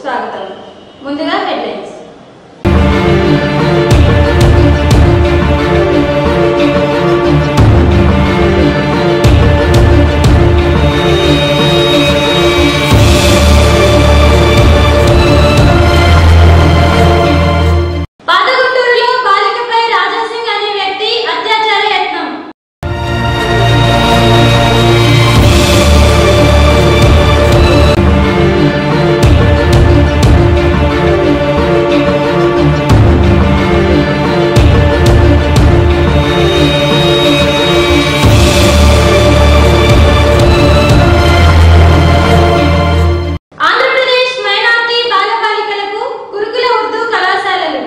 స్వాగతం ముందుగా హెడ్లైన్స్ పాదగుంటూరులో బాలికపై రాజాసింగ్ అనే వ్యక్తి అత్యాచార యత్నం ఆంధ్రప్రదేశ్ మైనార్టీ బాలబాలికలకు గురుకుల ఉర్దూ కళాశాలలు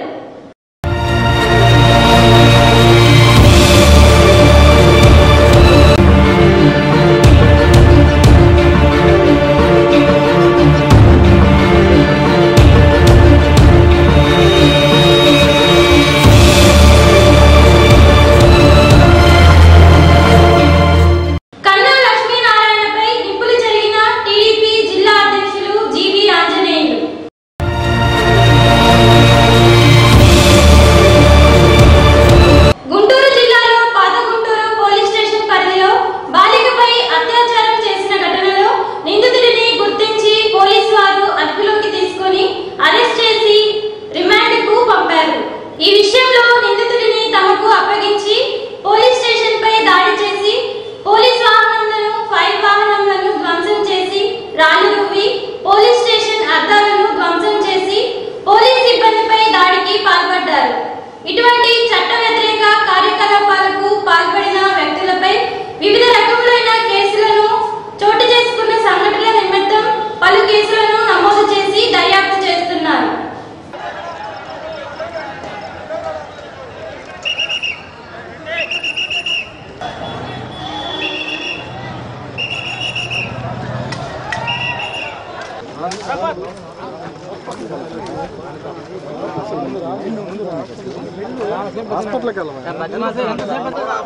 కన్నా లక్ష్మీనారాయణపై నిప్పులు జరిగిన టీడీపీ జిల్లా అధ్యక్షులు జీవి ఆంజనేయులు గుంటూరు జిల్లాలో పాత గుంటూరు పోలీస్ స్టేషన్ పరిధిలో బాలికపై అత్యాచారం చేసిన ఘటనలో నిందితుడిని గుర్తించి పోలీసు వారు అదుపులోకి తీసుకొని అరెస్ట్ చేసి రిమాండ్కు పంపారు ఈ విషయంలో నిందితుడిని తమకు అప్పగించి పోలీస్ స్టేషన్ పై దాడి చేసి పోలీస్ వాహనాలను ఫైర్ వాహనాలను ధ్వంసం చేసి రాళ్లు రువ్వి పోలీస్ స్టేషన్ అద్దాలను ధ్వంసం చేసి పోలీస్ సిబ్బందిపై దాడికి పాల్పడ్డారు ఇటువంటి చట్ట వ్యతిరేక కార్యకలాపాలకు పాల్పడిన వ్యక్తులపై వివిధ రకములైన కేసులను చోటు చేసుకున్న సంఘటనల నిమిత్తం పలు కేసులను నమోదు చేసి దర్యాప్తు చేస్తున్నారు హాస్పిటల్కి వెళ్ళమా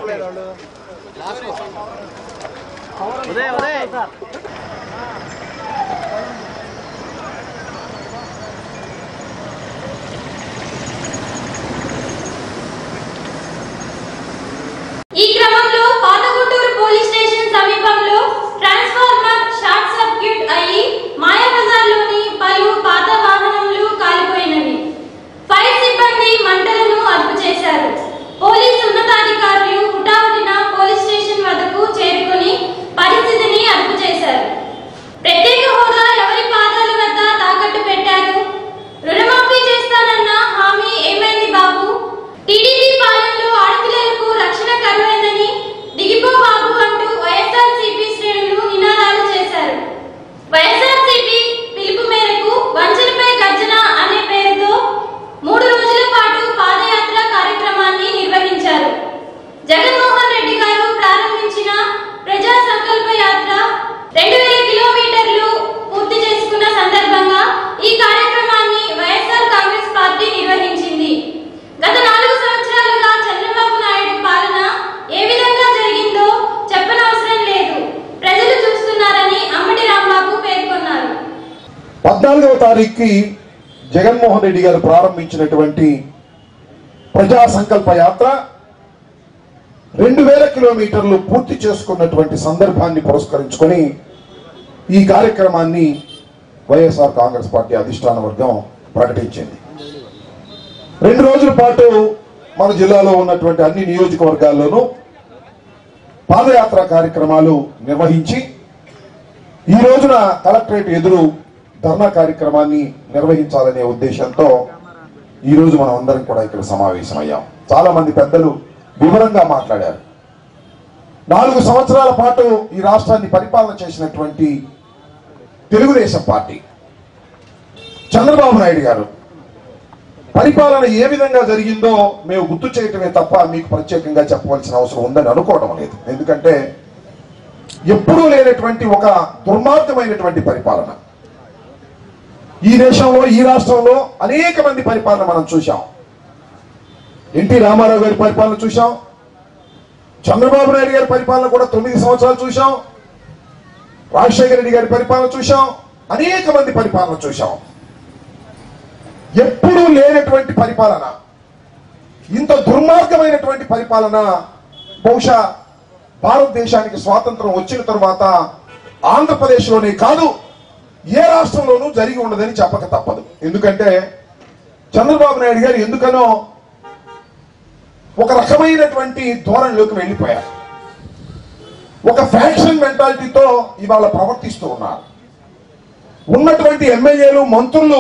ఈ క్రమంలో పాతగుంటూరు పోలీస్ స్టేషన్ సమీపంలో ట్రాన్స్ఫార్మర్ షార్ట్ సర్క్యూట్ అయి మాయాబజార్లోని పలు పాత వాహనములు కాలిపోయినవి ఫైర్ సిబ్బంది మంటలను అదుపు చేశారు పోలీసు ఉన్నతాధికారులు హుటాహుటిన పోలీస్ స్టేషన్ వద్దకు చేరుకుని పరిస్థితిని అదుపు చేశారు ప్రత్యేక హోదా ఎవరి పాదాల వద్ద తాకట్టు పెట్టారు రుణమాఫీ చేస్తానన్న హామీ ఏమైంది బాబు టీడీపీ పాలనలో ఆడపిల్లలకు రక్షణ కరువైందని దిగిపో బాబు అంటూ వైఎస్ఆర్సీపీ శ్రేణులు నినాదాలు చేశారు వైఎస్ఆర్సీపీ పిలుపు మేరకు వంచనపై గర్జన అనే పేరుతో మూడు రోజుల పాటు పాదయాత్ర కార్యక్రమాన్ని నిర్వహించారు జగన్మోహన్ రెడ్డి గారు ప్రారంభించిన ప్రజా సంకల్ప యాత్ర రెండు వేల కిలోమీటర్లు పూర్తి చేసుకున్న సందర్భంగా ఈ కార్యక్రమాన్ని వైఎస్ఆర్ కాంగ్రెస్ పార్టీ నిర్వహించింది గత నాలుగు సంవత్సరాలుగా చంద్రబాబు నాయుడు పాలన ఏ విధంగా జరిగిందో చెప్పనవసరం లేదు ప్రజలు చూస్తున్నారని అమ్మటి రాంబాబు పేర్కొన్నారు పద్నాలుగవ తారీఖుకి జగన్మోహన్ రెడ్డి గారు ప్రారంభించినటువంటి ప్రజా సంకల్ప యాత్ర రెండు వేల కిలోమీటర్లు పూర్తి చేసుకున్నటువంటి సందర్భాన్ని పురస్కరించుకొని ఈ కార్యక్రమాన్ని వైఎస్ఆర్ కాంగ్రెస్ పార్టీ అధిష్టాన వర్గం ప్రకటించింది రెండు రోజుల పాటు మన జిల్లాలో ఉన్నటువంటి అన్ని నియోజకవర్గాల్లోనూ పాదయాత్ర కార్యక్రమాలు నిర్వహించి ఈ రోజున కలెక్టరేట్ ఎదురు ధర్నా కార్యక్రమాన్ని నిర్వహించాలనే ఉద్దేశంతో ఈ రోజు మనం అందరం కూడా ఇక్కడ సమావేశమయ్యాం చాలా మంది పెద్దలు వివరంగా మాట్లాడారు నాలుగు సంవత్సరాల పాటు ఈ రాష్ట్రాన్ని పరిపాలన చేసినటువంటి తెలుగుదేశం పార్టీ చంద్రబాబు నాయుడు గారు పరిపాలన ఏ విధంగా జరిగిందో మేము గుర్తు చేయటమే తప్ప మీకు ప్రత్యేకంగా చెప్పవలసిన అవసరం ఉందని అనుకోవడం లేదు ఎందుకంటే ఎప్పుడూ లేనటువంటి ఒక దుర్మార్గమైనటువంటి పరిపాలన ఈ దేశంలో ఈ రాష్ట్రంలో అనేక మంది పరిపాలన మనం చూశాం ఎన్టీ రామారావు గారి పరిపాలన చూశాం చంద్రబాబు నాయుడు గారి పరిపాలన కూడా తొమ్మిది సంవత్సరాలు చూశాం రాజశేఖర రెడ్డి గారి పరిపాలన చూశాం అనేక మంది పరిపాలన చూశాం ఎప్పుడూ లేనటువంటి పరిపాలన ఇంత దుర్మార్గమైనటువంటి పరిపాలన బహుశా భారతదేశానికి స్వాతంత్రం వచ్చిన తర్వాత ఆంధ్రప్రదేశ్లోనే కాదు ఏ రాష్ట్రంలోనూ జరిగి ఉండదని చెప్పక తప్పదు ఎందుకంటే చంద్రబాబు నాయుడు గారు ఎందుకనో ఒక రకమైనటువంటి ధోరణిలోకి వెళ్ళిపోయారు ఒక ఫ్యాక్షన్ మెంటాలిటీతో ఇవాళ ప్రవర్తిస్తూ ఉన్నారు ఉన్నటువంటి ఎమ్మెల్యేలు మంత్రులు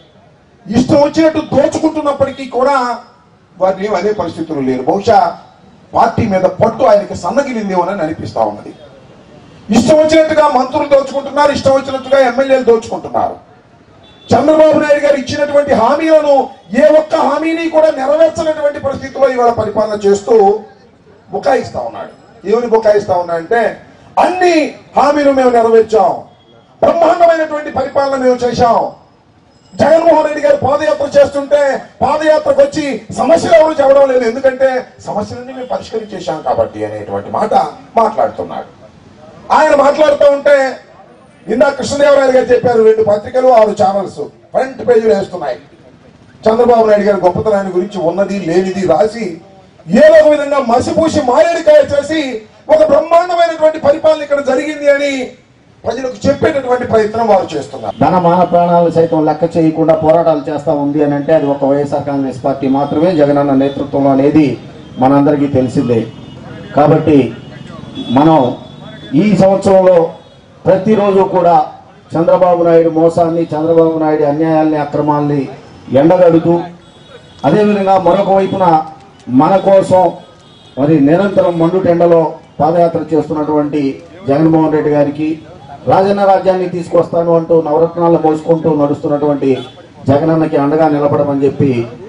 ఇష్టం వచ్చినట్టు దోచుకుంటున్నప్పటికీ కూడా వారిని ఏం అదే పరిస్థితులు లేరు బహుశా పార్టీ మీద పట్టు ఆయనకి సన్నగిలిందేమోనని అనిపిస్తా ఉన్నది ఇష్టం వచ్చినట్టుగా మంత్రులు దోచుకుంటున్నారు ఇష్టం వచ్చినట్టుగా ఎమ్మెల్యేలు దోచుకుంటున్నారు చంద్రబాబు నాయుడు గారు ఇచ్చినటువంటి హామీలను ఏ ఒక్క హామీని కూడా నెరవేర్చనటువంటి పరిస్థితిలో ఇవాళ పరిపాలన చేస్తూ బుకాయిస్తా ఉన్నాడు ఏమని బుకాయిస్తా ఉన్నా అంటే అన్ని హామీలు మేము నెరవేర్చాం బ్రహ్మాండమైనటువంటి పరిపాలన మేము చేశాం జగన్మోహన్ రెడ్డి గారు పాదయాత్ర చేస్తుంటే పాదయాత్రకు వచ్చి సమస్యలు ఎవరు చెప్పడం లేదు ఎందుకంటే సమస్యలన్నీ మేము పరిష్కరించేశాం కాబట్టి అనేటువంటి మాట మాట్లాడుతున్నాడు ఆయన మాట్లాడుతూ ఉంటే ఇందా కృష్ణదేవరాయలు గారు చెప్పారు రెండు పత్రికలు ఆరు ఛానల్స్ ఫ్రంట్ పేజీలు వేస్తున్నాయి చంద్రబాబు నాయుడు గారి గొప్పతనాన్ని గురించి ఉన్నది లేనిది రాసి ఏదో ఒక విధంగా మసిపూసి మారేడికాయ చేసి ఒక బ్రహ్మాండమైనటువంటి పరిపాలన ఇక్కడ జరిగింది అని ప్రజలకు చెప్పేటటువంటి ప్రయత్నం వారు చేస్తున్నారు ధన మాన ప్రాణాలు సైతం లెక్క చేయకుండా పోరాటాలు చేస్తా ఉంది అని అంటే అది ఒక వైఎస్ఆర్ కాంగ్రెస్ పార్టీ మాత్రమే జగనన్న నేతృత్వంలో అనేది మనందరికీ తెలిసిందే కాబట్టి మనం ఈ సంవత్సరంలో ప్రతిరోజు కూడా చంద్రబాబు నాయుడు మోసాన్ని చంద్రబాబు నాయుడు అన్యాయాల్ని అక్రమాల్ని ఎండగడుతూ అదేవిధంగా మరొక వైపున మన కోసం మరి నిరంతరం మండుటెండలో పాదయాత్ర చేస్తున్నటువంటి జగన్మోహన్ రెడ్డి గారికి రాజన్న రాజ్యాన్ని తీసుకొస్తాను అంటూ నవరత్నాలు మోసుకుంటూ నడుస్తున్నటువంటి జగనన్నకి అండగా నిలబడమని చెప్పి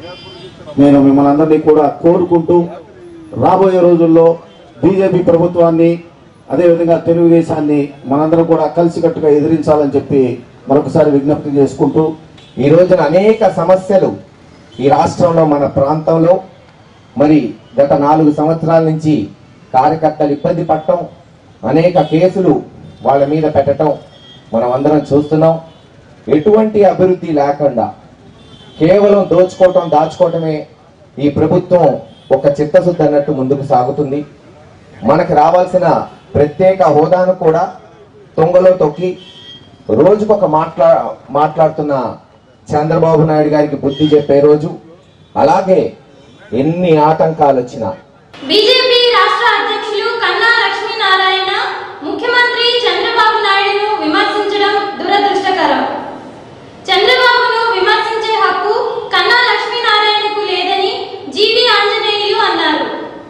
నేను మిమ్మల్ని అందరినీ కూడా కోరుకుంటూ రాబోయే రోజుల్లో బీజేపీ ప్రభుత్వాన్ని అదేవిధంగా తెలుగుదేశాన్ని మనందరం కూడా కలిసికట్టుగా ఎదిరించాలని చెప్పి మరొకసారి విజ్ఞప్తి చేసుకుంటూ ఈ రోజున అనేక సమస్యలు ఈ రాష్ట్రంలో మన ప్రాంతంలో మరి గత నాలుగు సంవత్సరాల నుంచి కార్యకర్తలు ఇబ్బంది పడటం అనేక కేసులు వాళ్ళ మీద పెట్టడం మనం అందరం చూస్తున్నాం ఎటువంటి అభివృద్ధి లేకుండా కేవలం దోచుకోవటం దాచుకోవటమే ఈ ప్రభుత్వం ఒక చిత్తశుద్ధి అన్నట్టు ముందుకు సాగుతుంది మనకు రావాల్సిన ప్రత్యేక హోదాను కూడా తొంగలో తొక్కి రోజుకొక మాట్లా మాట్లాడుతున్న చంద్రబాబు నాయుడు గారికి బుద్ధి చెప్పే రోజు అలాగే ఎన్ని ఆటంకాలు వచ్చినా బీజేపీ రాష్ట్ర అధ్యక్షులు కన్నా లక్ష్మీనారాయణ ముఖ్యమంత్రి చంద్రబాబు నాయుడును విమర్శించడం దురదృష్టకరం చంద్రబాబును విమర్శించే హక్కు కన్నా లక్ష్మీనారాయణకు లేదని జీవి ఆంజనేయులు అన్నారు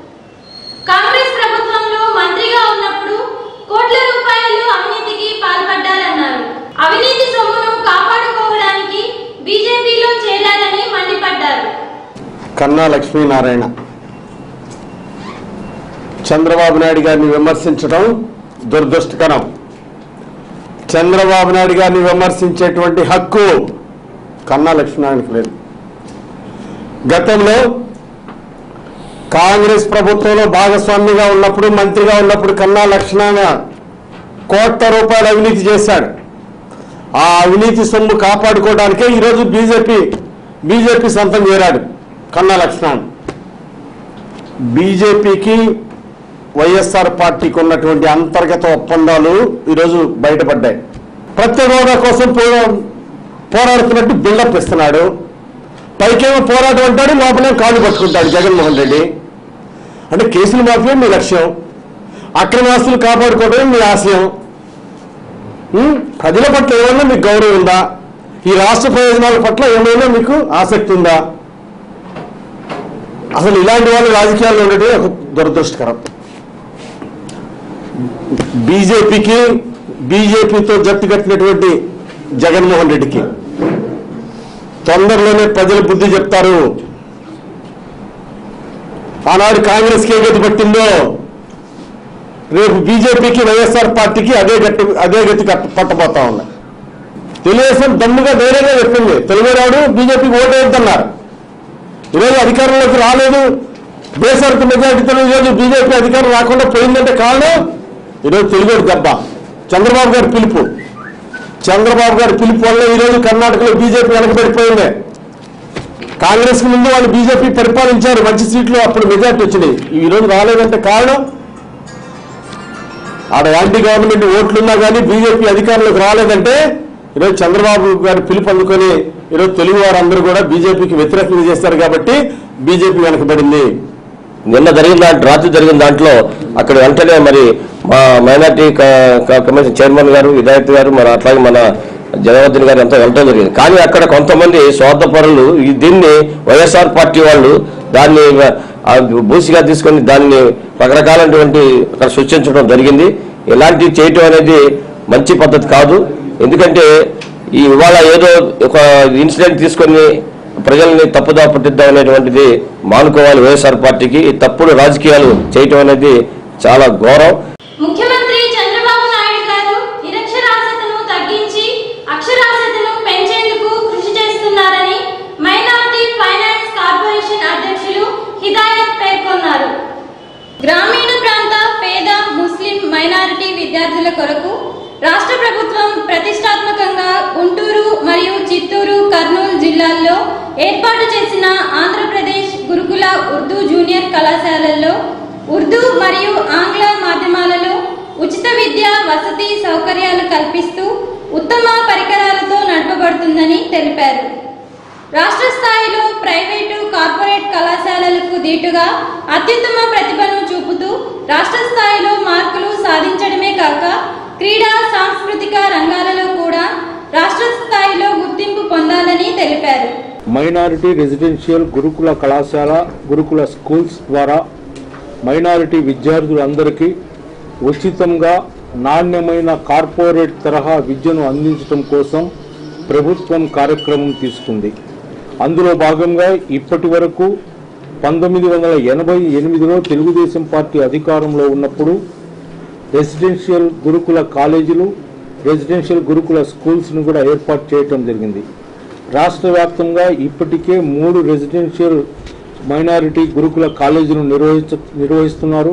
కాంగ్రెస్ ప్రభుత్వంలో మంత్రిగా ఉన్నప్పుడు కోట్ల రూపాయలు అవినీతికి పాల్పడ్డారన్నారు అవినీతి సొమ్మును కాపాడుకోవడానికి బీజేపీలో చేరారని మండిపడ్డారు కన్నా లక్ష్మీనారాయణ చంద్రబాబు నాయుడు గారిని విమర్శించడం దురదృష్టకరం చంద్రబాబు నాయుడు గారిని విమర్శించేటువంటి హక్కు కన్నా లక్ష్మీనారాయణకు లేదు గతంలో కాంగ్రెస్ ప్రభుత్వంలో భాగస్వామిగా ఉన్నప్పుడు మంత్రిగా ఉన్నప్పుడు కన్నా లక్ష్మణ కోట్ల రూపాయల అవినీతి చేశాడు ఆ అవినీతి సొమ్ము కాపాడుకోవడానికే ఈరోజు బీజేపీ బీజేపీ సొంతం చేరాడు కన్నా లక్ష్మణ్ బీజేపీకి వైఎస్ఆర్ పార్టీకి ఉన్నటువంటి అంతర్గత ఒప్పందాలు ఈరోజు బయటపడ్డాయి ప్రత్యేక హోదా కోసం పో- పోరాడుతున్నట్టు బిల్డప్ ఇస్తున్నాడు పైకేమో పోరాటం అంటాడు లోపలే కాళ్ళు పట్టుకుంటాడు జగన్మోహన్ రెడ్డి అంటే కేసులు మాత్రమే మీ లక్ష్యం అక్రమాస్తులు కాపాడుకోవడమే మీ ఆశయం ఉం? ప్రజల పట్ల ఏమైనా మీకు గౌరవం ఉందా ఈ రాష్ట్ర ప్రయోజనాల పట్ల ఏమైనా మీకు ఆసక్తి ఉందా అసలు ఇలాంటి వాళ్ళు రాజకీయాల్లో ఉండటమే ఒక దురదృష్టకరం బీజేపీకి బీజేపీతో జట్టు కట్టినటువంటి జగన్మోహన్ రెడ్డికి తొందరలోనే ప్రజలు బుద్ధి చెప్తారు ఆనాడు కాంగ్రెస్కి ఏ గతి పట్టిందో రేపు బీజేపీకి వైఎస్ఆర్ పార్టీకి అదే గట్టి అదే గతి కట్ట- పట్టబోతా ఉన్నాయి తెలుగుదేశం దమ్ముగా ధైర్యంగా చెప్పింది తెలుగురాడు బీజేపీకి ఓటేద్దన్నారు ఈరోజు అధికారంలోకి రాలేదు బేసరకు మెజార్టీతో ఈరోజు బీజేపీ అధికారం రాకుండా పోయిందంటే కారణం ఈరోజు తెలుగు దెబ్బ చంద్రబాబు గారి పిలుపు చంద్రబాబు గారి పిలుపు వల్ల ఈరోజు కర్ణాటకలో బీజేపీ వెనకబడిపోయింది కాంగ్రెస్ కు ముందు వాళ్ళు బీజేపీ పరిపాలించారు మంచి సీట్లు అప్పుడు మెజార్టీ వచ్చినాయి ఈ రోజు రాలేదంటే కారణం ఆడ యాంటీ గవర్నమెంట్ ఓట్లున్నా కానీ బీజేపీ అధికారంలోకి రాలేదంటే ఈరోజు చంద్రబాబు గారి పిలుపు అందుకొని ఈరోజు తెలుగు వారందరూ కూడా బీజేపీకి వ్యతిరేకంగా చేస్తారు కాబట్టి బీజేపీ వెనకబడింది నిన్న జరిగిన దాంట్లో రాత్రి జరిగిన దాంట్లో అక్కడ వెంటనే మరి మా మైనార్టీ క- క- కమిషన్ చైర్మన్ గారు విధాయత్ గారు మరి అట్లాగే మన జగవర్ధన్ గారు ఎంతో వెళ్ళడం జరిగింది కానీ అక్కడ కొంతమంది స్వార్థపరులు ఈ దీన్ని వైఎస్ఆర్ పార్టీ వాళ్ళు దాన్ని ఆ, బూసిగా తీసుకొని దాన్ని రకరకాలైనటువంటి అక్కడ సృష్టించడం జరిగింది ఇలాంటివి చేయటం అనేది మంచి పద్ధతి కాదు ఎందుకంటే ఈ ఇవాళ ఏదో ఒక ఇన్సిడెంట్ తీసుకొని ప్రజల్ని తప్పుదా పట్టిద్దాం అనేటువంటిది మానుకోవాలి వైఎస్ఆర్ పార్టీకి ఈ తప్పుడు రాజకీయాలు చేయటం అనేది చాలా ఘోరం ముఖ్యమంత్రి చంద్రబాబు నాయుడు గారు నిరక్షరాస్యతను తగ్గించి అక్షరాస్యతను పెంచేందుకు కృషి చేస్తున్నారని మైనారిటీ ఫైనాన్స్ కార్పొరేషన్ అధ్యక్షులు హిదాయత్ పేర్కొన్నారు గ్రామీణ ప్రాంత పేద ముస్లిం మైనారిటీ విద్యార్థుల కొరకు రాష్ట్ర ప్రభుత్వం ప్రతిష్టాత్మకంగా గుంటూరు మరియు చిత్తూరు కర్నూలు జిల్లాల్లో ఏర్పాటు చేసిన ఆంధ్రప్రదేశ్ గురుకుల ఉర్దూ జూనియర్ కళాశాలల్లో ఉర్దూ మరియు ఆంగ్ల మాధ్యమాలలో ఉచిత విద్య వసతి సౌకర్యాలు కల్పిస్తూ ఉత్తమ పరికరాలతో నడపబడుతుందని తెలిపారు రాష్ట్ర స్థాయిలో ప్రైవేటు కార్పొరేట్ కళాశాలలకు దీటుగా అత్యుత్తమ ప్రతిభను చూపుతూ రాష్ట్ర స్థాయిలో మార్కులు సాధించడమే కాక క్రీడా సాంస్కృతిక రంగాలలో కూడా రాష్ట్ర స్థాయిలో గుర్తింపు పొందాలని తెలిపారు మైనారిటీ రెసిడెన్షియల్ గురుకుల కళాశాల గురుకుల స్కూల్స్ ద్వారా మైనారిటీ విద్యార్థులందరికీ ఉచితంగా నాణ్యమైన కార్పొరేట్ తరహా విద్యను అందించడం కోసం ప్రభుత్వం కార్యక్రమం తీసుకుంది అందులో భాగంగా ఇప్పటి వరకు పంతొమ్మిది వందల ఎనభై ఎనిమిదిలో తెలుగుదేశం పార్టీ అధికారంలో ఉన్నప్పుడు రెసిడెన్షియల్ గురుకుల కాలేజీలు రెసిడెన్షియల్ గురుకుల స్కూల్స్ను కూడా ఏర్పాటు చేయటం జరిగింది రాష్ట్ర వ్యాప్తంగా ఇప్పటికే మూడు రెసిడెన్షియల్ మైనారిటీ గురుకుల కాలేజీలు నిర్వహించ నిర్వహిస్తున్నారు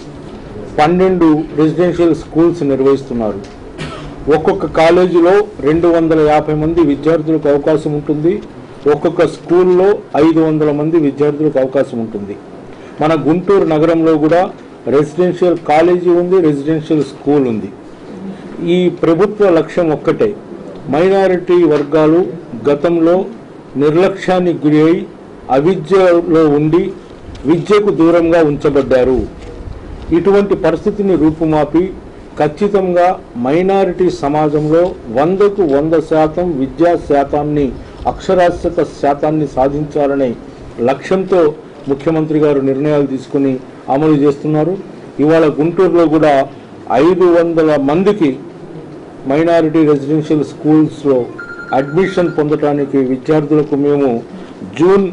పన్నెండు రెసిడెన్షియల్ స్కూల్స్ నిర్వహిస్తున్నారు ఒక్కొక్క కాలేజీలో రెండు వందల యాభై మంది విద్యార్థులకు అవకాశం ఉంటుంది ఒక్కొక్క స్కూల్లో ఐదు వందల మంది విద్యార్థులకు అవకాశం ఉంటుంది మన గుంటూరు నగరంలో కూడా రెసిడెన్షియల్ కాలేజీ ఉంది రెసిడెన్షియల్ స్కూల్ ఉంది ఈ ప్రభుత్వ లక్ష్యం ఒక్కటే మైనారిటీ వర్గాలు గతంలో నిర్లక్ష్యానికి గురి అయి అవిద్యలో ఉండి విద్యకు దూరంగా ఉంచబడ్డారు ఇటువంటి పరిస్థితిని రూపుమాపి ఖచ్చితంగా మైనారిటీ సమాజంలో వందకు వంద శాతం విద్యా శాతాన్ని అక్షరాస్యత శాతాన్ని సాధించాలనే లక్ష్యంతో ముఖ్యమంత్రి గారు నిర్ణయాలు తీసుకుని అమలు చేస్తున్నారు ఇవాళ గుంటూరులో కూడా ఐదు వందల మందికి మైనారిటీ రెసిడెన్షియల్ స్కూల్స్లో అడ్మిషన్ పొందడానికి విద్యార్థులకు మేము జూన్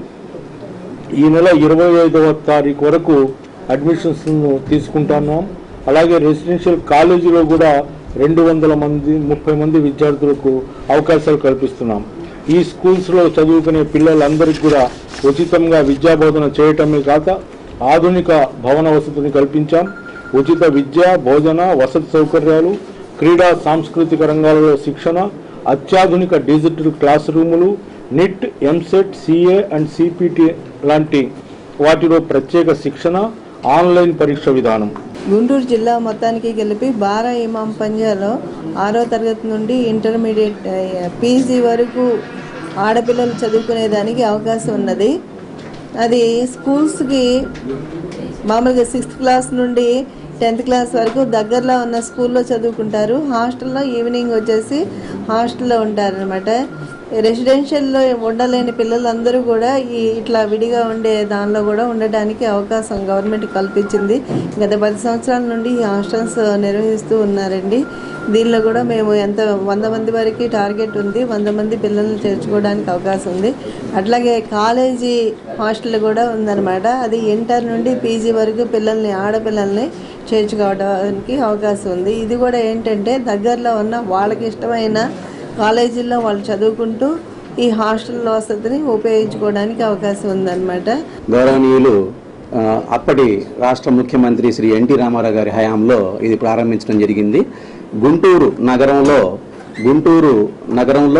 ఈ నెల ఇరవై ఐదవ తారీఖు వరకు అడ్మిషన్స్ తీసుకుంటున్నాం అలాగే రెసిడెన్షియల్ కాలేజీలో కూడా రెండు వందల మంది ముప్పై మంది విద్యార్థులకు అవకాశాలు కల్పిస్తున్నాం ఈ స్కూల్స్లో చదువుకునే పిల్లలందరికీ కూడా ఉచితంగా విద్యాబోధన చేయటమే కాక ఆధునిక భవన వసతిని కల్పించాం ఉచిత విద్య భోజన వసతి సౌకర్యాలు క్రీడా సాంస్కృతిక రంగాలలో శిక్షణ అత్యాధునిక డిజిటల్ క్లాస్ రూములు NEET EAMCET CA and CPT లాంటి వాటిలో ప్రత్యేక శిక్షణ ఆన్లైన్ పరీక్ష విధానం గుంటూరు జిల్లా మొత్తానికి కలిపి బారా ఇమాం పంజాలో ఆరో తరగతి నుండి ఇంటర్మీడియట్ పీజీ వరకు ఆడపిల్లలు చదువుకునేదానికి అవకాశం ఉన్నది అది స్కూల్స్కి మామూలుగా సిక్స్త్ క్లాస్ నుండి టెన్త్ క్లాస్ వరకు దగ్గరలో ఉన్న స్కూల్లో చదువుకుంటారు హాస్టల్లో ఈవినింగ్ వచ్చేసి హాస్టల్లో ఉంటారనమాట రెసిడెన్షియల్లో ఉండలేని పిల్లలందరూ కూడా ఈ ఇట్లా విడిగా ఉండే దానిలో కూడా ఉండడానికి అవకాశం గవర్నమెంట్ కల్పించింది గత పది సంవత్సరాల నుండి ఈ హాస్టల్స్ నిర్వహిస్తూ ఉన్నారండి దీనిలో కూడా మేము ఎంత వంద మంది వరకు టార్గెట్ ఉంది వంద మంది పిల్లల్ని చేర్చుకోవడానికి అవకాశం ఉంది అట్లాగే కాలేజీ హాస్టల్ కూడా ఉందన్నమాట అది ఇంటర్ నుండి పీజీ వరకు పిల్లల్ని ఆడపిల్లల్ని చేర్చుకోవడానికి అవకాశం ఉంది ఇది కూడా ఏంటంటే దగ్గరలో ఉన్న వాళ్ళకి ఇష్టమైన కాలేజీల్లో వాళ్ళు చదువుకుంటూ ఈ హాస్టల్ వసతిని ఉపయోగించుకోవడానికి అవకాశం ఉందన్నమాట గౌరవనీయులు ఆ, అప్పటి రాష్ట్ర ముఖ్యమంత్రి శ్రీ ఎన్టీ రామారావు గారి హయాంలో ఇది ప్రారంభించడం జరిగింది గుంటూరు నగరంలో గుంటూరు నగరంలో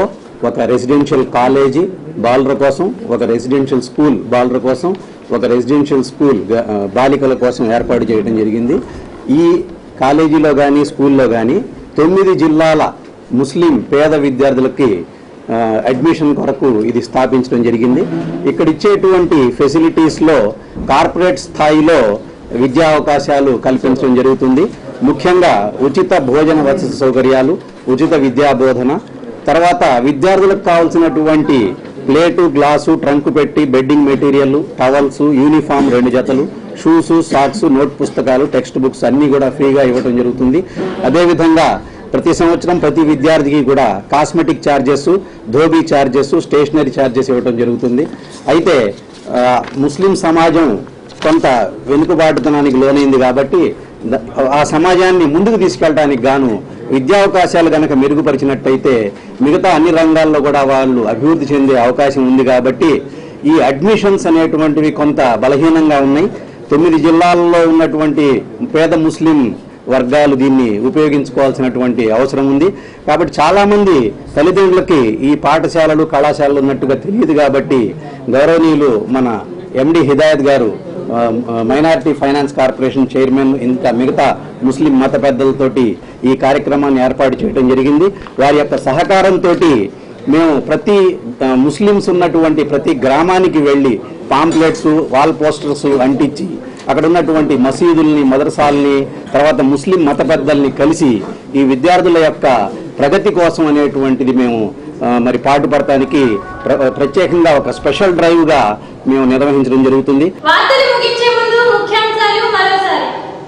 ఒక రెసిడెన్షియల్ కాలేజీ బాలుర కోసం ఒక రెసిడెన్షియల్ స్కూల్ బాలుర కోసం ఒక రెసిడెన్షియల్ స్కూల్ గ- ఆ, బాలికల కోసం ఏర్పాటు చేయడం జరిగింది ఈ కాలేజీలో కానీ స్కూల్లో కానీ తొమ్మిది జిల్లాల ముస్లిం పేద విద్యార్థులకి ఆ, అడ్మిషన్ కొరకు ఇది స్థాపించడం జరిగింది ఇక్కడ ఇచ్చేటువంటి ఫెసిలిటీస్లో కార్పొరేట్ స్థాయిలో విద్యా అవకాశాలు కల్పించడం జరుగుతుంది ముఖ్యంగా ఉచిత భోజన వసతి సౌకర్యాలు ఉచిత విద్యా బోధన తర్వాత విద్యార్థులకు కావాల్సినటువంటి ప్లేటు గ్లాసు ట్రంక్ పెట్టి బెడ్డింగ్ మెటీరియల్ టవల్స్ యూనిఫామ్ రెండు జతలు షూస్ సాక్స్ నోట్ పుస్తకాలు టెక్స్ట్ బుక్స్ అన్నీ కూడా ఫ్రీగా ఇవ్వడం జరుగుతుంది అదేవిధంగా ప్రతి సంవత్సరం ప్రతి విద్యార్థికి కూడా cosmetic charges dhobi charges stationery charges ఇవ్వడం జరుగుతుంది అయితే ఆ, ముస్లిం సమాజం కొంత వెనుకబాటుతనానికి లోనైంది కాబట్టి ద- ఆ సమాజాన్ని ముందుకు తీసుకెళ్ళడానికి గాను విద్యావకాశాలు గనక మెరుగుపరిచినట్టయితే మిగతా అన్ని రంగాల్లో కూడా వాళ్ళు అభివృద్ధి చెందే అవకాశం ఉంది కాబట్టి ఈ అడ్మిషన్స్ అనేటువంటివి కొంత బలహీనంగా ఉన్నాయి తొమ్మిది జిల్లాల్లో ఉన్నటువంటి పేద ముస్లిం వర్గాలు దీన్ని ఉపయోగించుకోవాల్సినటువంటి అవసరం ఉంది కాబట్టి చాలా మంది తల్లిదండ్రులకి ఈ పాఠశాలలు కళాశాలలు ఉన్నట్టుగా తెలియదు కాబట్టి గౌరవనీయులు మన ఎండి హిదాయత్ గారు ఆ, ఆ, మైనారిటీ ఫైనాన్స్ కార్పొరేషన్ చైర్మన్ ఇంకా మిగతా ముస్లిం మత పెద్దలతోటి ఈ కార్యక్రమాన్ని ఏర్పాటు చేయడం జరిగింది వారి యొక్క సహకారంతో మేము ప్రతి ఆ, ముస్లిమ్స్ ఉన్నటువంటి ప్రతి గ్రామానికి వెళ్ళి పాంప్లెట్స్ వాల్ పోస్టర్స్ అంటించి అక్కడ ఉన్నటువంటి మసీదుల్ని మదరసాల్ని తర్వాత ముస్లిం మత పెద్దల్ని కలిసి ఈ విద్యార్థుల యొక్క ప్రగతి కోసం అనేటువంటిది మేము ఆ, మరి పాటుపడటానికి ప్ర- ప్రత్యేకంగా ఒక స్పెషల్ డ్రైవ్ గా మేము నిర్వహించడం జరుగుతుంది వార్తలు ముగించే ముందు ముఖ్యాంశాలు మరోసారి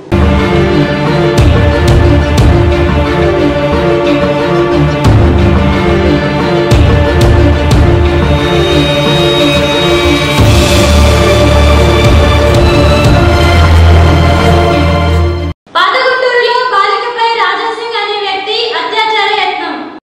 పాతగుంటూరులో బాలికపై రాజాసింగ్ అనే వ్యక్తి అత్యాచార యత్నం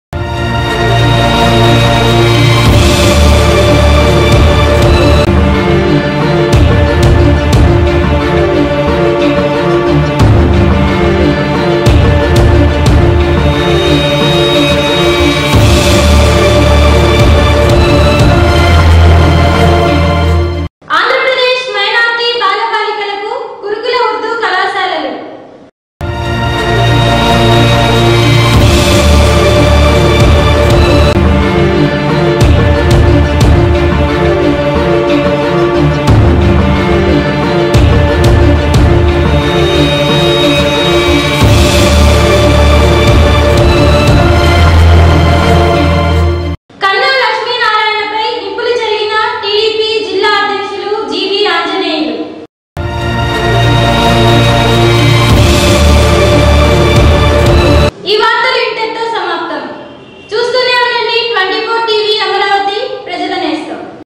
ఆంధ్రప్రదేశ్ మైనార్టీ బాలబాలికలకు గురుకుల ఉర్దూ కళాశాలలు కన్నా లక్ష్మీనారాయణపై నిప్పులు జరిగిన టీడీపీ జిల్లా అధ్యక్షులు జీవి ఆంజనేయులు ఈ వార్త